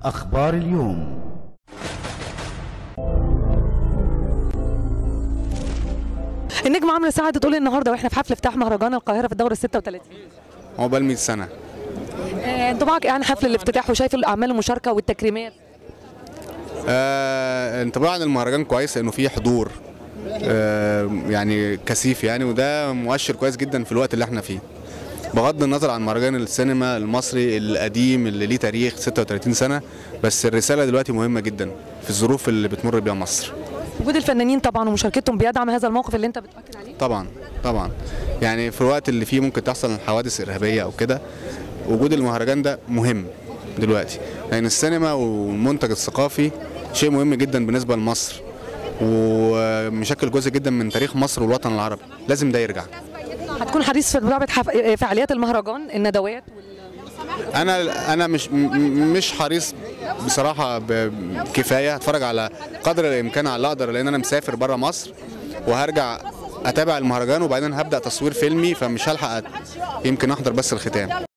أخبار اليوم النجم عمرو سعد تقول النهارده واحنا في حفل افتتاح مهرجان القاهره في الدوره 36 عقبال 100 سنه آه، انطباعك ايه عن حفل الافتتاح وشايف الاعمال المشاركه والتكريمات آه انطباع عن المهرجان كويس لانه فيه حضور آه يعني كثيف يعني وده مؤشر كويس جدا في الوقت اللي احنا فيه بغض النظر عن مهرجان السينما المصري القديم اللي ليه تاريخ 36 سنه بس الرساله دلوقتي مهمه جدا في الظروف اللي بتمر بيها مصر وجود الفنانين طبعا ومشاركتهم بيدعم هذا الموقف اللي انت بتاكد عليه طبعا طبعا يعني في الوقت اللي فيه ممكن تحصل حوادث ارهابيه او كده وجود المهرجان ده مهم دلوقتي لان السينما والمنتج الثقافي شيء مهم جدا بالنسبه لمصر ومشكل جزء جدا من تاريخ مصر والوطن العربي لازم ده يرجع هتكون حريص في متابعه حف... آه، فعاليات المهرجان الندوات انا انا مش م- مش حريص بصراحه ب- كفايه هتفرج على قدر الامكان على اللي اقدر لان انا مسافر بره مصر وهرجع اتابع المهرجان وبعدين هبدا تصوير فيلمي فمش هلحق أت- يمكن احضر بس الختام